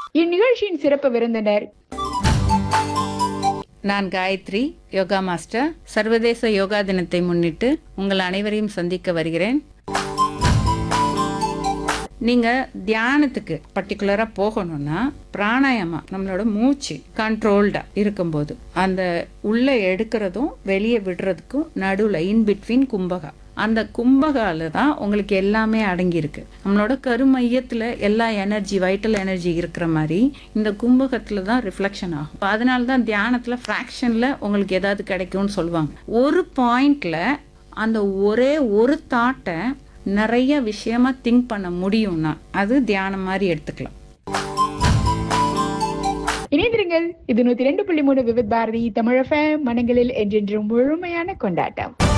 இந்நிகழ்ச்சியின் சிறப்பு விருந்தினர் நான் காயத்ரி யோகா மாஸ்டர் சர்வதேச யோகா தினத்தை முன்னிட்டு உங்கள் அனைவரையும் சந்திக்க வருகிறேன் நீங்க தியானத்துக்கு பர்டிகுலரா போகணும்னா பிராணாயாமா நம்மளோட மூச்சு கண்ட்ரோல்டா இருக்கும்போது அந்த உள்ள எடுக்கிறதும் வெளியே விடுறதுக்கும் நடுவுல இன் பிட்வீன் கும்பகா அந்த கும்பகால தான் உங்களுக்கு எல்லாமே அடங்கியிருக்கு நம்மளோட கருமையத்துல எல்லா எனர்ஜி வைட்டல் எனர்ஜி இருக்கிற மாதிரி இந்த கும்பகத்துல தான் ரிஃப்ளெக்ஷன் ஆகும் அதனால தான் தியானத்துல ஃப்ராக்ஷன்ல உங்களுக்கு ஏதாவது கிடைக்கும்னு சொல்லுவாங்க ஒரு பாயிண்ட்ல அந்த ஒரே ஒரு தாட்டை நிறைய விஷயமா திங்க் பண்ண முடியும்னா அது தியானம் மாதிரி எடுத்துக்கலாம் இணைந்திருங்கள் இது நூத்தி ரெண்டு புள்ளி மூணு விவித் பாரதி தமிழக மனங்களில் என்றென்றும் முழுமையான கொண்டாட்டம்